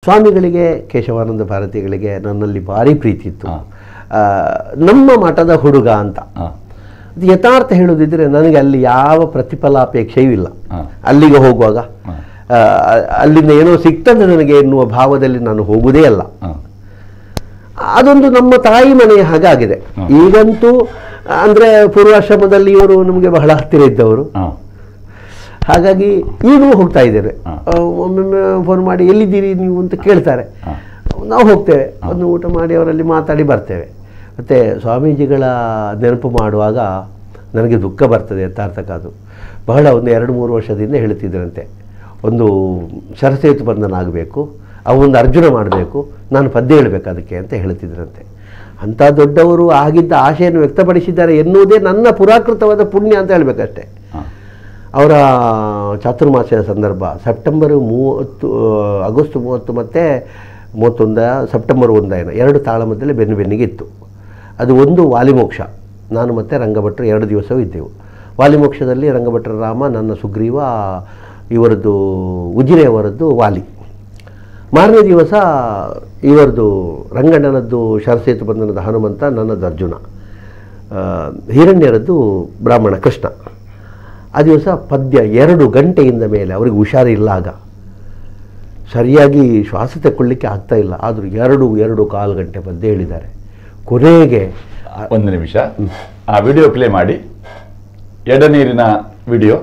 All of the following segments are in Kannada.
ಸ್ವಾಮಿಗಳಿಗೆ ಕೇಶವಾನಂದ ಭಾರತಿಗಳಿಗೆ ನನ್ನಲ್ಲಿ ಭಾರಿ ಪ್ರೀತಿ ಇತ್ತು ಹಾ. ಆ, ನಮ್ಮ ಮಠದ ಹುಡುಗ ಅಂತ ಹಾ. ಅದು ಯಥಾರ್ಥ ಹೇಳೋದಿದ್ರೆ ನನಗೆ ಅಲ್ಲಿ ಯಾವ ಪ್ರತಿಫಲಾಪೇಕ್ಷೆಯೂ ಇಲ್ಲ ಹಾ. ಅಲ್ಲಿಗೆ ಹೋಗುವಾಗ ಹಾ. ಆ, ಅಲ್ಲಿಂದ ಏನೋ ಸಿಗ್ತದೆ ನನಗೆ ಎನ್ನುವ ಭಾವದಲ್ಲಿ ನಾನು ಹೋಗುವುದೇ ಅಲ್ಲ ಹಾ. ಅದೊಂದು ನಮ್ಮ ತಾಯಿ ಮನೆಯ ಹಾಗಾಗಿದೆ ಹಾ. ಈಗಂತೂ ಅಂದರೆ ಪೂರ್ವಾಶ್ರಮದಲ್ಲಿ ಇವರು ನಮಗೆ ಬಹಳ ಹತ್ತಿರ ಇದ್ದವರು ಹಾ. ಹಾಗಾಗಿ ಈಗಲೂ ಹೋಗ್ತಾ ಇದ್ದೇವೆ ಹಾ. ಆ, ಒಮ್ಮೊಮ್ಮೆ ಫೋನ್ ಮಾಡಿ ಎಲ್ಲಿದ್ದೀರಿ ನೀವು ಅಂತ ಕೇಳ್ತಾರೆ ಹಾ. ನಾವು ಹೋಗ್ತೇವೆ ಒಂದು ಊಟ ಮಾಡಿ ಅವರಲ್ಲಿ ಮಾತಾಡಿ ಬರ್ತೇವೆ ಮತ್ತು ಸ್ವಾಮೀಜಿಗಳ ನೆನಪು ಮಾಡುವಾಗ ನನಗೆ ದುಃಖ ಬರ್ತದೆ ಯಥಾರ್ಥಕ ಅದು ಬಹಳ ಒಂದು ಎರಡು ಮೂರು ವರ್ಷದಿಂದ ಹೇಳ್ತಿದ್ದರಂತೆ ಒಂದು ಸರಸ್ವತಿ ಬಂಧನ ಆಗಬೇಕು ಅವೊಂದು ಅರ್ಜುನ ಮಾಡಬೇಕು ನಾನು ಪದ್ಯ ಹೇಳಬೇಕು ಅದಕ್ಕೆ ಅಂತ ಹೇಳ್ತಿದ್ರಂತೆ ಅಂಥ ದೊಡ್ಡವರು ಆಗಿದ್ದ ಆಶೆಯನ್ನು ವ್ಯಕ್ತಪಡಿಸಿದ್ದಾರೆ ಎನ್ನುವುದೇ ನನ್ನ ಪುರಾಕೃತವಾದ ಪುಣ್ಯ ಅಂತ ಹೇಳಬೇಕಷ್ಟೇ ಹಾ. ಅವರ ಚಾತುರ್ಮಾಸ್ಯದ ಸಂದರ್ಭ ಸೆಪ್ಟೆಂಬರ್ ಮೂವತ್ತು ಆಗಸ್ಟ್ ಮೂವತ್ತು ಮತ್ತು ಮೂವತ್ತೊಂದ ಸೆಪ್ಟೆಂಬರ್ ಒಂದ ಏನೋ ಎರಡು ತಾಳಮದ್ದಲೆ ಬೆನ್ನು ಬೆನ್ನಿಗೆ ಇತ್ತು ಅದು ಒಂದು ವಾಲಿಮೋಕ್ಷ ನಾನು ಮತ್ತು ರಂಗಭಟ್ರು ಎರಡು ದಿವಸವೂ ಇದ್ದೆವು ವಾಲಿಮೋಕ್ಷದಲ್ಲಿ ರಂಗಭಟ್ರ ರಾಮ ನನ್ನ ಸುಗ್ರೀವ ಇವರದ್ದು ಉಜಿರೆಯವರದ್ದು ವಾಲಿ ಮಾರನೇ ದಿವಸ ಇವರದು ರಂಗಣ್ಣನದ್ದು ಶರಸೇತು ಬಂಧನದ ಹನುಮಂತ ನನ್ನದು ಅರ್ಜುನ ಆ, ಹಿರಣ್ಯರದ್ದು ಬ್ರಾಹ್ಮಣ ಕೃಷ್ಣ ಆ ದಿವಸ ಪದ್ಯ ಎರಡು ಗಂಟೆಯಿಂದ ಮೇಲೆ ಅವ್ರಿಗೆ ಹುಷಾರಿಲ್ಲ ಆಗ ಸರಿಯಾಗಿ ಶ್ವಾಸ ತಗೊಳ್ಳಿಕ್ಕೆ ಆಗ್ತಾ ಇಲ್ಲ ಆದರೂ ಎರಡು ಎರಡು ಕಾಲು ಗಂಟೆ ಪದ್ಯ ಹೇಳಿದ್ದಾರೆ ಕೊನೆಗೆ ಒಂದು ನಿಮಿಷ ಆ ವಿಡಿಯೋ ಪ್ಲೇ ಮಾಡಿ ಎಡ ನೀರಿನ ವಿಡಿಯೋ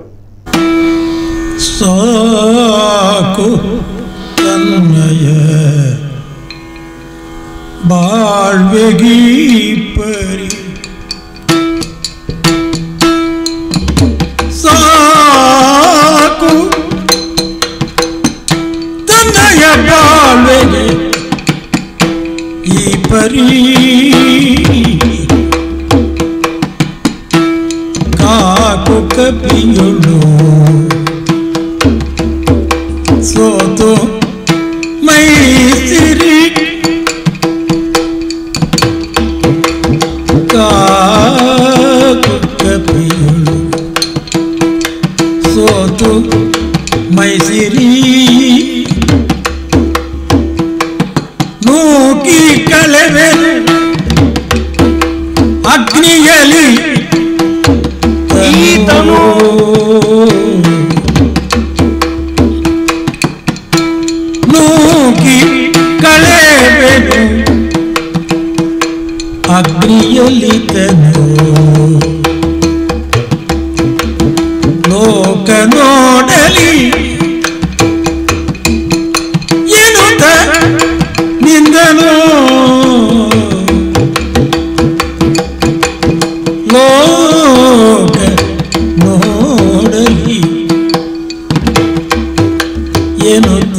ಸಾಕು ತನ್ಮಯ ಬಾಳ್ವೆಗೀ ಪರಿ ಸಾಕು ತನ್ನಯ ಬಾಳ್ವೆಗೆ ಈ ಪರಿ ಕಾಕು ಕಪಿಯೊಳು ಸೋತು ಮೈಸಿರಿ ಕಾಕು ಕಪಿಯೊಳು ಸೋತು ಮೈಸಿರಿ ನೂಕಿ ಕಳೆವೆನು ಅಗ್ನಿಯಲಿ ಈತನು ನೂಕಿ ಕಳೆವೆನು ಅಗ್ನಿಯಲ್ಲಿ ತನು ಲೋಕ ನೋಡಲಿ ಎನ್ನುತ್ತ ನಿಂದನು ಲೋಕ ನೋಡಲಿ ಎನ್ನುತ್ತ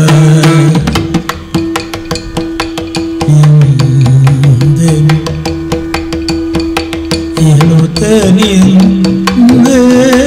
ನಿಂದನು ಎನ್ನುತ್ತ ನಿಂದನು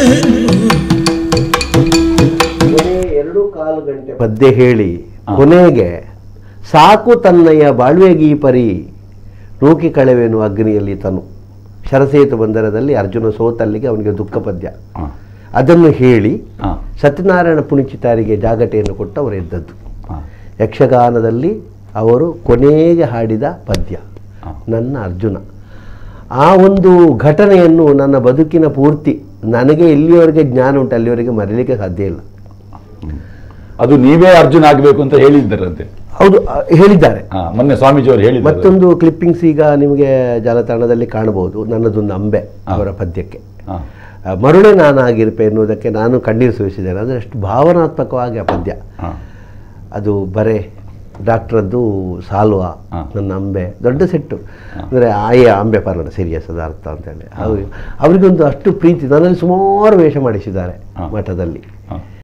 ಕೊನೆ ಎರಡು ಕಾಲು ಗಂಟೆ ಪದ್ಯ ಹೇಳಿ ಕೊನೆಗೆ ಸಾಕು ತನ್ನಯ್ಯ ಬಾಳ್ವೆಗೀ ಪರಿ ನೂಕಿ ಕಳೆವೇನು ಅಗ್ನಿಯಲ್ಲಿ ತನು ಶರಸೇತು ಬಂದರದಲ್ಲಿ ಅರ್ಜುನ ಸೋತಲ್ಲಿಗೆ ಅವನಿಗೆ ದುಃಖ ಪದ್ಯ ಹಾ. ಅದನ್ನು ಹೇಳಿ ಹಾ. ಸತ್ಯನಾರಾಯಣ ಪುಣಿಚಿತಾರಿಗೆ ಜಾಗಟೆಯನ್ನು ಕೊಟ್ಟು ಅವರು ಎದ್ದದ್ದು ಹಾ. ಯಕ್ಷಗಾನದಲ್ಲಿ ಅವರು ಕೊನೆಗೆ ಹಾಡಿದ ಪದ್ಯ ಹಾ. ನನ್ನ ಅರ್ಜುನ ಆ ಒಂದು ಘಟನೆಯನ್ನು ನನ್ನ ಬದುಕಿನ ಪೂರ್ತಿ ನನಗೆ ಎಲ್ಲಿಯವರೆಗೆ ಜ್ಞಾನ ಉಂಟು ಅಲ್ಲಿವರೆಗೆ ಮರೀಲಿಕ್ಕೆ ಸಾಧ್ಯ ಇಲ್ಲ ಅದು ನೀವೇ ಅರ್ಜುನ ಆಗಬೇಕು ಅಂತ ಹೇಳಿದ್ದರಂತೆ ಹೌದು ಅ, ಹೇಳಿದ್ದಾರೆ ಹಾ, ಮೊನ್ನೆ ಸ್ವಾಮೀಜಿಯವರು ಹೇಳಿದ್ದಾರೆ ಮತ್ತೊಂದು ಕ್ಲಿಪ್ಪಿಂಗ್ಸ್ ಈಗ ನಿಮಗೆ ಜಾಲತಾಣದಲ್ಲಿ ಕಾಣಬಹುದು ನನ್ನದೊಂದು ಅಂಬೆ ಅವರ ಪದ್ಯಕ್ಕೆ ಹಾ. ಆ, ಮರುಳೆ ನಾನಾಗಿರ್ಪೆ ಎನ್ನುವುದಕ್ಕೆ ನಾನು ಕಣ್ಣೀರು ಸುರಿಸಿದ್ದೇನೆ ಅಂದರೆ ಅಷ್ಟು ಭಾವನಾತ್ಮಕವಾಗಿ ಆ ಪದ್ಯ ಹಾ. ಅದು ಬರೆ ಡಾಕ್ಟ್ರದ್ದು ಸಾಲ್ವ ಹಾ. ನನ್ನ ಅಂಬೆ ದೊಡ್ಡ ಸೆಟ್ಟು ಅಂದರೆ ಆಯ ಅಂಬೆ ಪರ್ಣ ಸೀರಿಯಸ್ ಅದ ಅರ್ಥ ಅಂತೇಳಿ ಅವ್ರಿಗೆ ಅವರಿಗೊಂದು ಅಷ್ಟು ಪ್ರೀತಿ ನನ್ನಲ್ಲಿ ಸುಮಾರು ವೇಷ ಮಾಡಿಸಿದ್ದಾರೆ ಹಾ. ಮಠದಲ್ಲಿ ಹಾ.